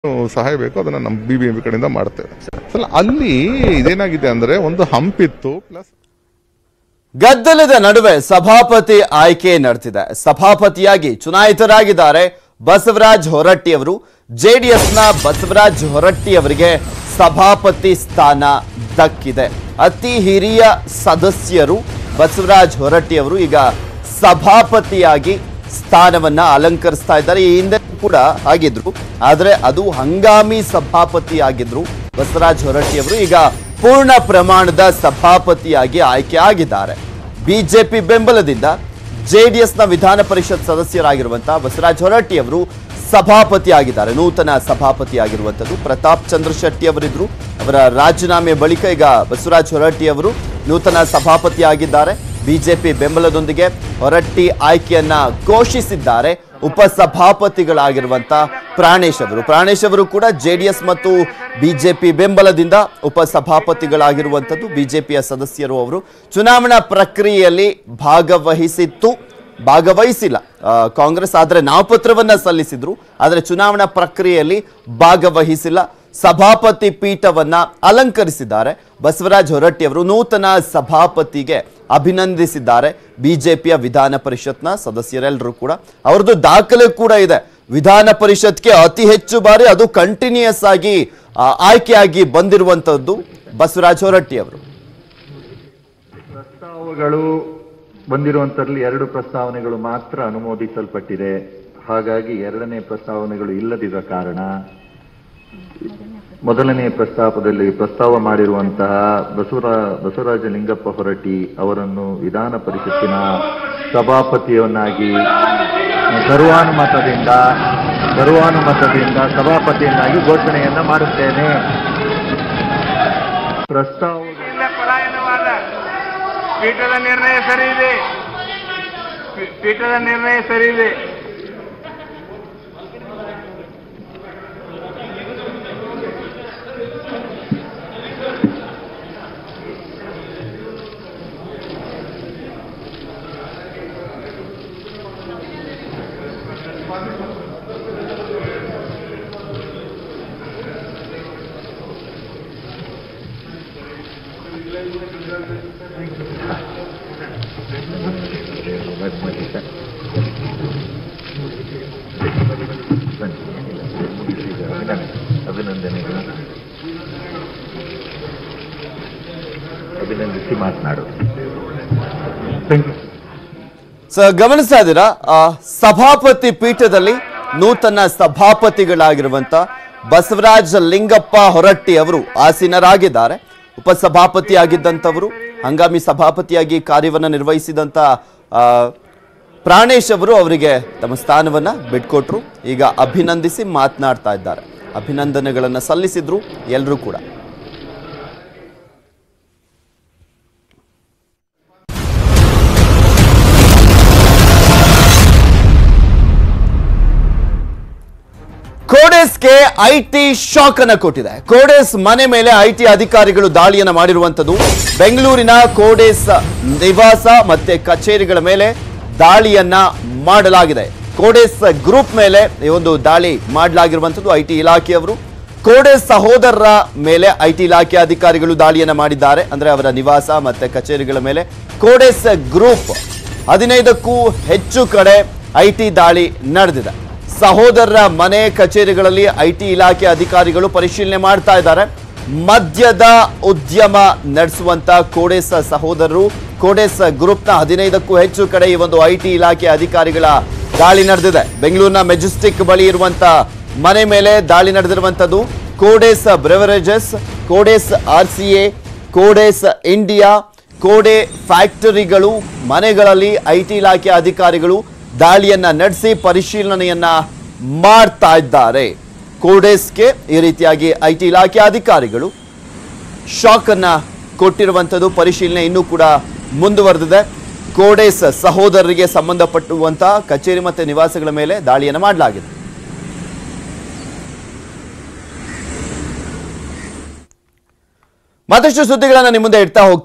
ಸಹಾಯ ಬೇಕು ಅದನ್ನ ನಮ್ಮ ಬಿ ಬಿ ಎಂ ಪಿ ಕಡೆಯಿಂದ ಮಾಡ್ತೇವೆ ಅಲ್ಲ ಅಲ್ಲಿ ಇದೇನಾಗಿದೆ ಅಂದ್ರೆ ಒಂದು ಹಂಪಿತ್ತು ಪ್ಲಸ್ ಗದ್ದಲದ ನಡುವೆ ಸಭಾಪತಿ ಆಯ್ಕೆ ನಡೆದಿದೆ ಸಭಾಪತಿಯಾಗಿ ಚುನಾಯಿತರಾಗಿದ್ದಾರೆ ಬಸವರಾಜ್ ಹೊರಟ್ಟಿ ಅವರು ಜೆಡಿಎಸ್ನ ಬಸವರಾಜ್ ಹೊರಟ್ಟಿ ಅವರಿಗೆ ಸಭಾಪತಿ ಸ್ಥಾನ ದಕ್ಕಿದೆ ಅತಿ ಹಿರಿಯ ಸದಸ್ಯರು ಬಸವರಾಜ್ ಹೊರಟ್ಟಿ ಅವರು ಈಗ ಸಭಾಪತಿಯಾಗಿ ಸ್ಥಾನವನ್ನ ಅಲಂಕರಿಸ್ತಾ ಇದ್ದಾರೆ ಈ ಹಿಂದೆ ಕೂಡ ಆಗಿದ್ರು ಆದ್ರೆ ಅದು ಹಂಗಾಮಿ ಸಭಾಪತಿ ಆಗಿದ್ರು ಬಸವರಾಜ್ ಹೊರಟ್ಟಿ ಅವರು ಈಗ ಪೂರ್ಣ ಪ್ರಮಾಣದ ಸಭಾಪತಿಯಾಗಿ ಆಯ್ಕೆ ಆಗಿದ್ದಾರೆ ಬಿಜೆಪಿ ಬೆಂಬಲದಿಂದ ಜೆಡಿಎಸ್ನ ವಿಧಾನ ಪರಿಷತ್ ಸದಸ್ಯರಾಗಿರುವಂತಹ ಬಸವರಾಜ್ ಹೊರಟ್ಟಿ ಅವರು ಸಭಾಪತಿ ಆಗಿದ್ದಾರೆ ನೂತನ ಸಭಾಪತಿ ಆಗಿರುವಂಥದ್ದು ಪ್ರತಾಪ್ ಚಂದ್ರ ಶೆಟ್ಟಿ ಅವರಿದ್ರು ಅವರ ರಾಜೀನಾಮೆ ಬಳಿಕ ಈಗ ಬಸವರಾಜ್ ಹೊರಟ್ಟಿ ಅವರು ನೂತನ ಸಭಾಪತಿ ಆಗಿದ್ದಾರೆ ಬಿಜೆಪಿ ಬೆಂಬಲದೊಂದಿಗೆ ಹೊರಟ್ಟಿ ಆಯ್ಕೆಯನ್ನ ಘೋಷಿಸಿದ್ದಾರೆ ಉಪಸಭಾಪತಿಗಳಾಗಿರುವಂತ ಪ್ರಾಣೇಶ್ ಅವರು ಪ್ರಾಣೇಶ್ ಅವರು ಕೂಡ ಜೆಡಿಎಸ್ ಮತ್ತು ಬಿಜೆಪಿ ಬೆಂಬಲದಿಂದ ಉಪಸಭಾಪತಿಗಳಾಗಿರುವಂಥದ್ದು ಬಿಜೆಪಿಯ ಸದಸ್ಯರು ಅವರು ಚುನಾವಣಾ ಪ್ರಕ್ರಿಯೆಯಲ್ಲಿ ಭಾಗವಹಿಸಿತ್ತು ಭಾಗವಹಿಸಿಲ್ಲ ಆ, ಕಾಂಗ್ರೆಸ್ ಆದರೆ ನಾಮಪತ್ರವನ್ನ ಸಲ್ಲಿಸಿದ್ರು ಆದರೆ ಚುನಾವಣಾ ಪ್ರಕ್ರಿಯೆಯಲ್ಲಿ ಭಾಗವಹಿಸಿಲ್ಲ ಸಭಾಪತಿ ಪೀಠವನ್ನ ಅಲಂಕರಿಸಿದ್ದಾರೆ ಬಸವರಾಜ್ ಹೊರಟ್ಟಿ ಅವರು ನೂತನ ಸಭಾಪತಿಗೆ ಅಭಿನಂದಿಸಿದ್ದಾರೆ ಬಿಜೆಪಿಯ ವಿಧಾನ ಪರಿಷತ್ನ ಸದಸ್ಯರೆಲ್ಲರೂ ಕೂಡ ಅವ್ರದ್ದು ದಾಖಲೆ ಕೂಡ ಇದೆ ವಿಧಾನ ಪರಿಷತ್ಗೆ ಅತಿ ಹೆಚ್ಚು ಬಾರಿ ಅದು ಕಂಟಿನ್ಯೂಯಸ್ ಆಗಿ ಆ, ಆಯ್ಕೆಯಾಗಿ ಬಂದಿರುವಂತದ್ದು ಬಸವರಾಜ್ ಹೊರಟ್ಟಿ ಅವರು ಪ್ರಸ್ತಾವಗಳು ಬಂದಿರುವಂತರಲ್ಲಿ ಎರಡು ಪ್ರಸ್ತಾವನೆಗಳು ಮಾತ್ರ ಅನುಮೋದಿಸಲ್ಪಟ್ಟಿದೆ ಹಾಗಾಗಿ ಎರಡನೇ ಪ್ರಸ್ತಾವನೆಗಳು ಇಲ್ಲದಿದ್ದ ಕಾರಣ ಮೊದಲನೇ ಪ್ರಸ್ತಾಪದಲ್ಲಿ ಪ್ರಸ್ತಾವ ಮಾಡಿರುವಂತಹ ಬಸವರ ಬಸವರಾಜ ಲಿಂಗಪ್ಪ ಹೊರಟ್ಟಿ ಅವರನ್ನು ವಿಧಾನ ಪರಿಷತ್ತಿನ ಸಭಾಪತಿಯನ್ನಾಗಿ ಸರ್ವಾನುಮತದಿಂದ ಸರ್ವಾನುಮತದಿಂದ ಸಭಾಪತಿಯನ್ನಾಗಿ ಘೋಷಣೆಯನ್ನ ಮಾಡುತ್ತೇನೆ ಪ್ರಸ್ತಾವ ಇಲ್ಲ ಪಲಾಯನವಾದ ಪೀಠದ ನಿರ್ಣಯ ಸರಿ ಇದೆ ಪೀ- ಪೀಠದ ನಿರ್ಣಯ ಸರಿ ಇದೆ ಅಭಿನಂದನೆಗಳು ಅಭಿನಂದಿಸಿ ಮಾತನಾಡು ಸ ಗಮನಿಸ್ತಾ ಇದ್ದೀರಾ ಆ, ಸಭಾಪತಿ ಪೀಠದಲ್ಲಿ ನೂತನ ಸಭಾಪತಿಗಳಾಗಿರುವಂತ ಬಸವರಾಜ ಲಿಂಗಪ್ಪ ಹೊರಟ್ಟಿ ಅವರು ಆಸೀನರಾಗಿದ್ದಾರೆ ಉಪಸಭಾಪತಿ ಆಗಿದ್ದಂಥವರು ಹಂಗಾಮಿ ಸಭಾಪತಿಯಾಗಿ ಕಾರ್ಯವನ್ನು ನಿರ್ವಹಿಸಿದಂತ ಆ, ಪ್ರಾಣೇಶ್ ಅವರು ಅವರಿಗೆ ತಮ್ಮ ಸ್ಥಾನವನ್ನ ಬಿಟ್ಕೊಟ್ರು ಈಗ ಅಭಿನಂದಿಸಿ ಮಾತನಾಡ್ತಾ ಇದ್ದಾರೆ ಅಭಿನಂದನೆಗಳನ್ನು ಸಲ್ಲಿಸಿದ್ರು ಎಲ್ಲರೂ ಕೂಡ ಕೋಡೆಸ್ಗೆ ಐಟಿ ಶಾಕ್ ಅನ್ನ ಕೊಟ್ಟಿದೆ ಕೋಡೆಸ್ ಮನೆ ಮೇಲೆ ಐಟಿ ಅಧಿಕಾರಿಗಳು ದಾಳಿಯನ್ನ ಮಾಡಿರುವಂತದ್ದು ಬೆಂಗಳೂರಿನ ಕೋಡೆಸ್ ನಿವಾಸ ಮತ್ತೆ ಕಚೇರಿಗಳ ಮೇಲೆ ದಾಳಿಯನ್ನ ಮಾಡಲಾಗಿದೆ ಕೋಡೆಸ್ ಗ್ರೂಪ್ ಮೇಲೆ ಈ ಒಂದು ದಾಳಿ ಮಾಡಲಾಗಿರುವಂತದ್ದು ಐಟಿ ಇಲಾಖೆಯವರು ಕೋಡೆಸ್ ಸಹೋದರರ ಮೇಲೆ ಐಟಿ ಇಲಾಖೆ ಅಧಿಕಾರಿಗಳು ದಾಳಿಯನ್ನ ಮಾಡಿದ್ದಾರೆ ಅಂದ್ರೆ ಅವರ ನಿವಾಸ ಮತ್ತೆ ಕಚೇರಿಗಳ ಮೇಲೆ ಕೋಡೆಸ್ ಗ್ರೂಪ್ ಹದಿನೈದಕ್ಕೂ ಹೆಚ್ಚು ಕಡೆ ಐಟಿ ದಾಳಿ ನಡೆದಿದೆ ಸಹೋದರರ ಮನೆ ಕಚೇರಿಗಳಲ್ಲಿ ಐಟಿ ಇಲಾಖೆ ಅಧಿಕಾರಿಗಳು ಪರಿಶೀಲನೆ ಮಾಡ್ತಾ ಇದ್ದಾರೆ ಮದ್ಯದ ಉದ್ಯಮ ನಡೆಸುವಂತ ಕೋಡೆಸ್ ಸಹೋದರರು ಕೋಡೆಸ್ ಗ್ರೂಪ್ನ ಹದಿನೈದಕ್ಕೂ ಹೆಚ್ಚು ಕಡೆ ಈ ಒಂದು ಐಟಿ ಇಲಾಖೆ ಅಧಿಕಾರಿಗಳ ದಾಳಿ ನಡೆದಿದೆ ಬೆಂಗಳೂರಿನ ಮೆಜೆಸ್ಟಿಕ್ ಬಳಿ ಇರುವಂತ ಮನೆ ಮೇಲೆ ದಾಳಿ ನಡೆದಿರುವಂತದ್ದು Khodays beverages Khodays R C A Khodays India Khoday ಫ್ಯಾಕ್ಟರಿಗಳು ಮನೆಗಳಲ್ಲಿ ಐಟಿ ಇಲಾಖೆ ಅಧಿಕಾರಿಗಳು ದಾಳಿಯನ್ನ ನಡೆಸಿ ಪರಿಶೀಲನೆಯನ್ನ ಮಾಡ್ತಾ ಇದ್ದಾರೆ ಕೋಡೆಸ್ಗೆ ಈ ರೀತಿಯಾಗಿ ಐಟಿ ಇಲಾಖೆ ಅಧಿಕಾರಿಗಳು ಶಾಕ್ ಅನ್ನ ಕೊಟ್ಟಿರುವಂಥದ್ದು ಪರಿಶೀಲನೆ ಇನ್ನೂ ಕೂಡ ಮುಂದುವರೆದಿದೆ ಕೋಡೆಸ್ ಸಹೋದರರಿಗೆ ಸಂಬಂಧಪಟ್ಟುವಂತಹ ಕಚೇರಿ ಮತ್ತು ನಿವಾಸಗಳ ಮೇಲೆ ದಾಳಿಯನ್ನು ಮಾಡಲಾಗಿದೆ ಮತ್ತಷ್ಟು ಸುದ್ದಿಗಳನ್ನು ನಿಮ್ಮ ಮುಂದೆ ಇಡ್ತಾ ಹೋಗ್ತೀನಿ